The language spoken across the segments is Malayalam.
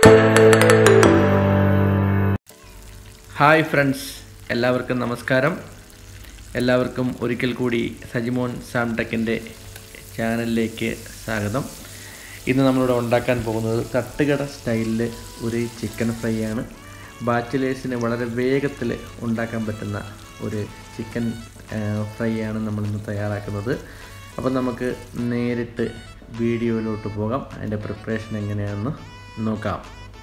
ഹായ് ഫ്രണ്ട്സ് എല്ലാവർക്കും നമസ്കാരം എല്ലാവർക്കും ഒരിക്കൽ കൂടി സജിമോൻ സാംടെക്കിൻ്റെ ചാനലിലേക്ക് സ്വാഗതം ഇന്ന് നമ്മളിവിടെ ഉണ്ടാക്കാൻ പോകുന്നത് തട്ടുകട സ്റ്റൈലിൽ ഒരു ചിക്കൻ ഫ്രൈ ആണ് ബാച്ചിലേഴ്സിന് വളരെ വേഗത്തിൽ ഉണ്ടാക്കാൻ പറ്റുന്ന ഒരു ചിക്കൻ ഫ്രൈ ആണ് നമ്മളിന്ന് തയ്യാറാക്കുന്നത് അപ്പോൾ നമുക്ക് നേരിട്ട് വീഡിയോയിലോട്ട് പോകാം അതിൻ്റെ പ്രിപ്പറേഷൻ എങ്ങനെയാണെന്ന് നോക്കാം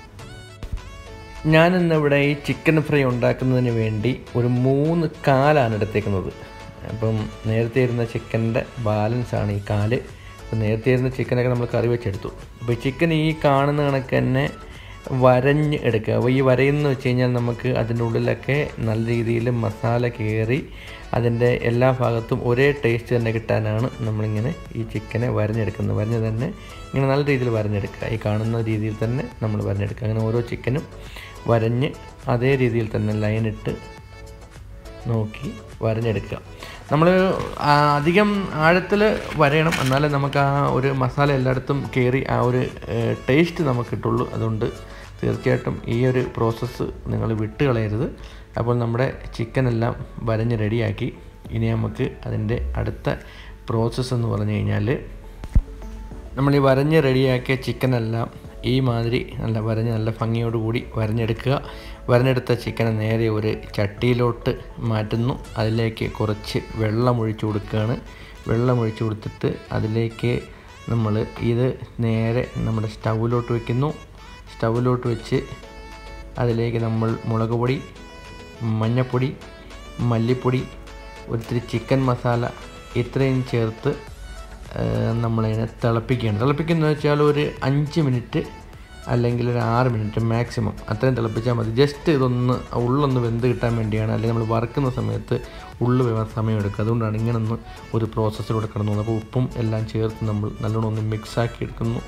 ഞാനിന്നിവിടെ ഈ ചിക്കൻ ഫ്രൈ ഉണ്ടാക്കുന്നതിന് വേണ്ടി ഒരു മൂന്ന് കാലാണ് എടുത്തേക്കുന്നത് അപ്പം നേരത്തെ ഇരുന്ന ചിക്കൻ്റെ ബാലൻസ് ആണ് ഈ കാല് അപ്പം നേരത്തെ ഇരുന്ന ചിക്കനൊക്കെ നമ്മൾ കറി വെച്ചെടുത്തു അപ്പോൾ ചിക്കൻ ഈ കാണുന്ന കണക്ക് തന്നെ വരഞ്ഞ് എടുക്കുക അപ്പോൾ ഈ വരയെന്ന് വെച്ച് കഴിഞ്ഞാൽ നമുക്ക് അതിൻ്റെ ഉള്ളിലൊക്കെ നല്ല രീതിയിൽ മസാല കയറി അതിൻ്റെ എല്ലാ ഭാഗത്തും ഒരേ ടേസ്റ്റ് തന്നെ കിട്ടാനാണ് നമ്മളിങ്ങനെ ഈ ചിക്കനെ വരഞ്ഞെടുക്കുന്നത് വരഞ്ഞ് തന്നെ ഇങ്ങനെ നല്ല രീതിയിൽ വരഞ്ഞെടുക്കുക ഈ കാണുന്ന രീതിയിൽ തന്നെ നമ്മൾ വരഞ്ഞെടുക്കുക അങ്ങനെ ഓരോ ചിക്കനും വരഞ്ഞ് അതേ രീതിയിൽ തന്നെ ലൈനിട്ട് നോക്കി വരഞ്ഞെടുക്കുക നമ്മൾ അധികം ആഴത്തിൽ വരയണം എന്നാലേ നമുക്ക് ആ ഒരു മസാല എല്ലായിടത്തും കയറി ആ ഒരു ടേസ്റ്റ് നമുക്ക് കിട്ടുള്ളൂ അതുകൊണ്ട് തീർച്ചയായിട്ടും ഈ ഒരു പ്രോസസ്സ് നിങ്ങൾ വിട്ട് കളയരുത് അപ്പോൾ നമ്മുടെ ചിക്കൻ എല്ലാം വരഞ്ഞ് റെഡിയാക്കി ഇനി നമുക്ക് അതിൻ്റെ അടുത്ത പ്രോസസ്സ് എന്ന് പറഞ്ഞു കഴിഞ്ഞാൽ നമ്മൾ ഈ വരഞ്ഞ് റെഡിയാക്കിയ ചിക്കനെല്ലാം ഈ മാതിരി നല്ല വരഞ്ഞ് നല്ല ഭംഗിയോടുകൂടി വരഞ്ഞെടുക്കുക വരഞ്ഞെടുത്ത ചിക്കനെ നേരെ ഒരു ചട്ടിയിലോട്ട് മാറ്റുന്നു അതിലേക്ക് കുറച്ച് വെള്ളം ഒഴിച്ചു കൊടുക്കുകയാണ് വെള്ളം ഒഴിച്ചു കൊടുത്തിട്ട് അതിലേക്ക് നമ്മൾ ഇത് നേരെ നമ്മുടെ സ്റ്റൗവിലോട്ട് വയ്ക്കുന്നു സ്റ്റൗവിലോട്ട് വെച്ച് അതിലേക്ക് നമ്മൾ മുളക് പൊടി മഞ്ഞൾപ്പൊടി മല്ലിപ്പൊടി ഒത്തിരി ചിക്കൻ മസാല ഇത്രയും ചേർത്ത് നമ്മളതിനെ തിളപ്പിക്കുകയാണ് തിളപ്പിക്കുന്നത് വെച്ചാൽ ഒരു അഞ്ച് മിനിറ്റ് അല്ലെങ്കിൽ ഒരു ആറ് മിനിറ്റ് മാക്സിമം അത്രയും തിളപ്പിച്ചാൽ മതി ജസ്റ്റ് ഇതൊന്ന് ഉള്ളൊന്ന് വെന്ത് കിട്ടാൻ വേണ്ടിയാണ് അല്ലെങ്കിൽ നമ്മൾ വറുക്കുന്ന സമയത്ത് ഉള്ളു വേവാൻ സമയം എടുക്കുക അതുകൊണ്ടാണ് ഇങ്ങനെ ഒന്ന് ഒരു പ്രോസസ്സിലൂടെ കടന്നു പോകുന്നത് അപ്പോൾ ഉപ്പും എല്ലാം ചേർത്ത് നമ്മൾ നല്ലോണം ഒന്ന് മിക്സാക്കി എടുക്കുന്നു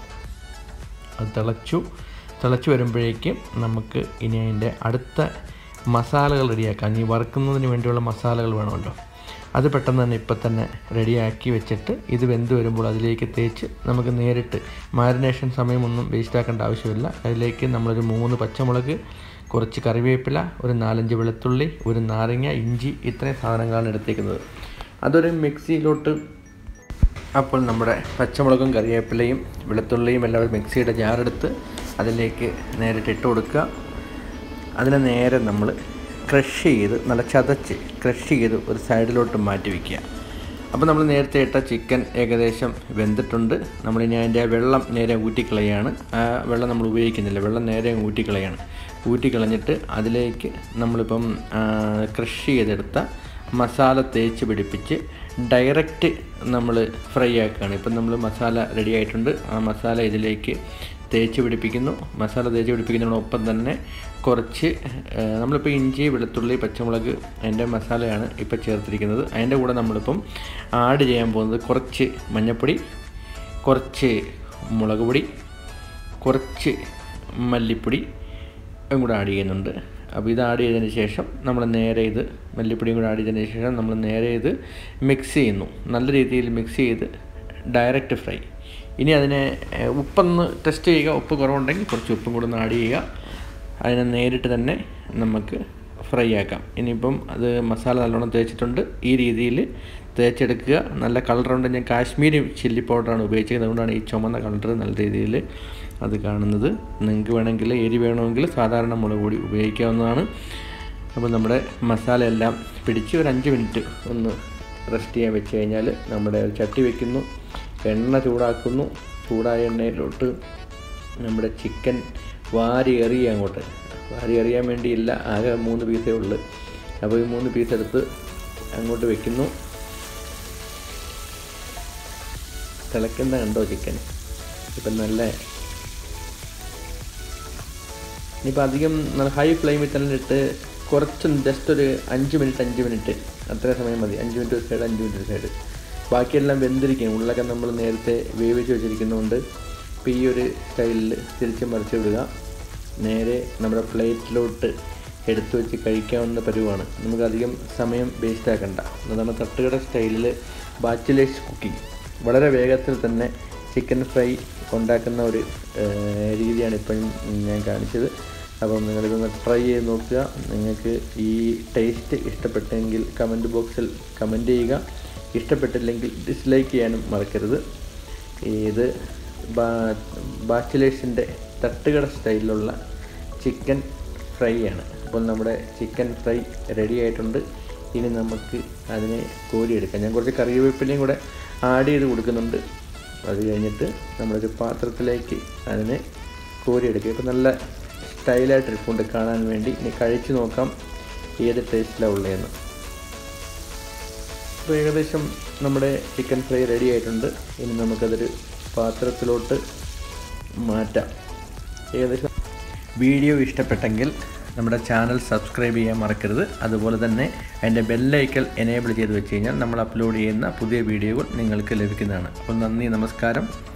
അത് തിളച്ചു തിളച്ച് വരുമ്പോഴേക്കും നമുക്ക് ഇനി അതിൻ്റെ അടുത്ത മസാലകൾ റെഡിയാക്കാം ഈ വറുക്കുന്നതിന് വേണ്ടിയുള്ള മസാലകൾ വേണമല്ലോ അത് പെട്ടെന്ന് തന്നെ ഇപ്പം തന്നെ റെഡിയാക്കി വെച്ചിട്ട് ഇത് വെന്ത് വരുമ്പോൾ അതിലേക്ക് തേച്ച് നമുക്ക് നേരിട്ട് മാരിനേഷൻ സമയമൊന്നും വേസ്റ്റ് ആക്കേണ്ട ആവശ്യമില്ല അതിലേക്ക് നമ്മളൊരു മൂന്ന് പച്ചമുളക് കുറച്ച് കറിവേപ്പില ഒരു നാലഞ്ച് വെളുത്തുള്ളി ഒരു നാരങ്ങ ഇഞ്ചി ഇത്രയും സാധനങ്ങളാണ് എടുത്തേക്കുന്നത് അതൊരു മിക്സിയിലോട്ട് അപ്പോൾ നമ്മുടെ പച്ചമുളകും കറിവേപ്പിലയും വെളുത്തുള്ളിയും എല്ലാം മിക്സിയുടെ ജാറെടുത്ത് അതിലേക്ക് നേരിട്ട് ഇട്ട് കൊടുക്കുക അതിനെ നേരെ നമ്മൾ ക്രഷ് ചെയ്ത് നല്ല ചതച്ച് ക്രഷ് ചെയ്ത് ഒരു സൈഡിലോട്ട് മാറ്റി വയ്ക്കുക അപ്പോൾ നമ്മൾ നേരത്തെ ഇട്ട ചിക്കൻ ഏകദേശം വെന്തിട്ടുണ്ട് നമ്മളിനി അതിൻ്റെ വെള്ളം നേരെ ഊറ്റിക്കളയാണ് ആ വെള്ളം നമ്മൾ ഉപയോഗിക്കുന്നില്ല വെള്ളം നേരെ ഊറ്റിക്കളയാണ് ഊറ്റിക്കളഞ്ഞിട്ട് അതിലേക്ക് നമ്മളിപ്പം ക്രഷ് ചെയ്തെടുത്ത മസാല തേച്ച് പിടിപ്പിച്ച് ഡയറക്റ്റ് നമ്മൾ ഫ്രൈ ആക്കുകയാണ് ഇപ്പം നമ്മൾ മസാല റെഡി ആയിട്ടുണ്ട് ആ മസാല ഇതിലേക്ക് തേച്ച് പിടിപ്പിക്കുന്നു മസാല തേച്ച് പിടിപ്പിക്കുന്നതിനോടൊപ്പം തന്നെ കുറച്ച് നമ്മളിപ്പോൾ ഇഞ്ചി വെളുത്തുള്ളി പച്ചമുളക് അതിൻ്റെ മസാലയാണ് ഇപ്പോൾ ചേർത്തിരിക്കുന്നത് അതിൻ്റെ കൂടെ നമ്മളിപ്പം ആഡ് ചെയ്യാൻ പോകുന്നത് കുറച്ച് മഞ്ഞൾപ്പൊടി കുറച്ച് മുളക് പൊടി കുറച്ച് മല്ലിപ്പൊടി കൂടെ ആഡ് ചെയ്യുന്നുണ്ട് അപ്പോൾ ഇത് ആഡ് ചെയ്തതിന് ശേഷം നമ്മൾ നേരെ ഇത് മല്ലിപ്പൊടിയും കൂടെ ആഡ് ചെയ്തതിന് ശേഷം നമ്മൾ നേരെ ഇത് മിക്സ് ചെയ്യുന്നു നല്ല രീതിയിൽ മിക്സ് ചെയ്ത് ഡയറക്റ്റ് ഫ്രൈ ഇനി അതിനെ ഉപ്പൊന്ന് ടെസ്റ്റ് ചെയ്യുക ഉപ്പ് കുറവുണ്ടെങ്കിൽ കുറച്ച് ഉപ്പും കൂടെ ഒന്ന് ആഡ് ചെയ്യുക അതിനെ നേരിട്ട് തന്നെ നമുക്ക് ഫ്രൈ ആക്കാം ഇനിയിപ്പം അത് മസാല നല്ലോണം തേച്ചിട്ടുണ്ട് ഈ രീതിയിൽ തേച്ചെടുക്കുക നല്ല കളറുണ്ട് ഞാൻ കാശ്മീരി ചില്ലി പൗഡറാണ് ഉപയോഗിച്ചത് അതുകൊണ്ടാണ് ഈ ചുമന്ന കളർ നല്ല രീതിയിൽ അത് കാണുന്നത് നിങ്ങൾക്ക് വേണമെങ്കിൽ എരി വേണമെങ്കിൽ സാധാരണ മുളക് പൊടി ഉപയോഗിക്കാവുന്നതാണ് അപ്പോൾ നമ്മുടെ മസാല എല്ലാം പിടിച്ച് ഒരു അഞ്ച് മിനിറ്റ് ഒന്ന് റെസ്റ്റ് ചെയ്യാൻ വെച്ച് കഴിഞ്ഞാൽ നമ്മുടെ ചട്ടി വയ്ക്കുന്നു എണ്ണ ചൂടാക്കുന്നു ചൂടായ എണ്ണയിലോട്ട് നമ്മുടെ ചിക്കൻ വാരി എറിയുക അങ്ങോട്ട് വാരി എറിയാൻ വേണ്ടിയില്ല ആകെ മൂന്ന് പീസേ ഉള്ളൂ അപ്പോൾ ഈ മൂന്ന് പീസ് എടുത്ത് അങ്ങോട്ട് വെക്കുന്നു തിളക്കുന്ന കണ്ടോ ചിക്കൻ ഇപ്പം നല്ല ഇനിയിപ്പോൾ അധികം നല്ല ഹൈ ഫ്ലെയിമിൽ തന്നെ ഇട്ട് കുറച്ച് ജസ്റ്റ് ഒരു അഞ്ച് മിനിറ്റ് അഞ്ച് മിനിറ്റ് അത്ര സമയം മതി അഞ്ച് മിനിറ്റ് ഒരു സൈഡ് അഞ്ച് മിനിറ്റ് ഒരു സൈഡ് ബാക്കിയെല്ലാം വെന്തിരിക്കും ഉള്ളൊക്കെ നമ്മൾ നേരത്തെ വേവിച്ച് വെച്ചിരിക്കുന്നതുകൊണ്ട് ഇപ്പോൾ ഈ ഒരു സ്റ്റൈലിൽ തിരിച്ച് മറിച്ച് വിടുക നേരെ നമ്മുടെ പ്ലേറ്റിലോട്ട് എടുത്തു വെച്ച് കഴിക്കാവുന്ന പരുവാണ് നമുക്കധികം സമയം വേസ്റ്റ് ആക്കണ്ട അതാണ് തട്ടുകട സ്റ്റൈലിൽ ബാച്ചിലേഴ്സ് കുക്കിംഗ് വളരെ വേഗത്തിൽ തന്നെ ചിക്കൻ ഫ്രൈ ഉണ്ടാക്കുന്ന ഒരു ഏഹ്, രീതിയാണ് ഇപ്പം ഞാൻ കാണിച്ചത് അപ്പം നിങ്ങളിതൊന്ന് ട്രൈ ചെയ്ത് നോക്കുക നിങ്ങൾക്ക് ഈ ടേസ്റ്റ് ഇഷ്ടപ്പെട്ടെങ്കിൽ കമൻറ്റ് ബോക്സിൽ കമൻറ്റ് ചെയ്യുക ഇഷ്ടപ്പെട്ടില്ലെങ്കിൽ ഡിസ്ലൈക്ക് ചെയ്യാനും മറക്കരുത് ഇത് ബാച്ചിലേഴ്സിൻ്റെ തട്ടുകട സ്റ്റൈലിലുള്ള ചിക്കൻ ഫ്രൈ ആണ് അപ്പോൾ നമ്മുടെ ചിക്കൻ ഫ്രൈ റെഡി ആയിട്ടുണ്ട് ഇനി നമുക്ക് അതിനെ കോരിയെടുക്കാം ഞാൻ കുറച്ച് കറിവേപ്പിലയും കൂടെ ആഡ് ചെയ്ത് കൊടുക്കുന്നുണ്ട് അത് കഴിഞ്ഞിട്ട് നമ്മളൊരു പാത്രത്തിലേക്ക് അതിനെ കോരിയെടുക്കുക ഇപ്പോൾ നല്ല സ്റ്റൈലായിട്ട് ഇരിപ്പുണ്ട് കാണാൻ വേണ്ടി ഇനി കഴിച്ച് നോക്കാം ഏത് ടേസ്റ്റിലാണ് ഉള്ളതെന്ന് ഇപ്പോൾ ഏകദേശം നമ്മുടെ ചിക്കൻ ഫ്രൈ റെഡി ആയിട്ടുണ്ട് ഇനി നമുക്കതൊരു പാത്രത്തിലോട്ട് മാറ്റാം ഏകദേശം വീഡിയോ ഇഷ്ടപ്പെട്ടെങ്കിൽ നമ്മുടെ ചാനൽ സബ്സ്ക്രൈബ് ചെയ്യാൻ മറക്കരുത് അതുപോലെ തന്നെ അതിൻ്റെ ബെല്ലൈക്കൽ എനേബിൾ ചെയ്ത് വെച്ച് കഴിഞ്ഞാൽ നമ്മൾ അപ്ലോഡ് ചെയ്യുന്ന പുതിയ വീഡിയോകൾ നിങ്ങൾക്ക് ലഭിക്കുന്നതാണ് അപ്പോൾ നന്ദി നമസ്കാരം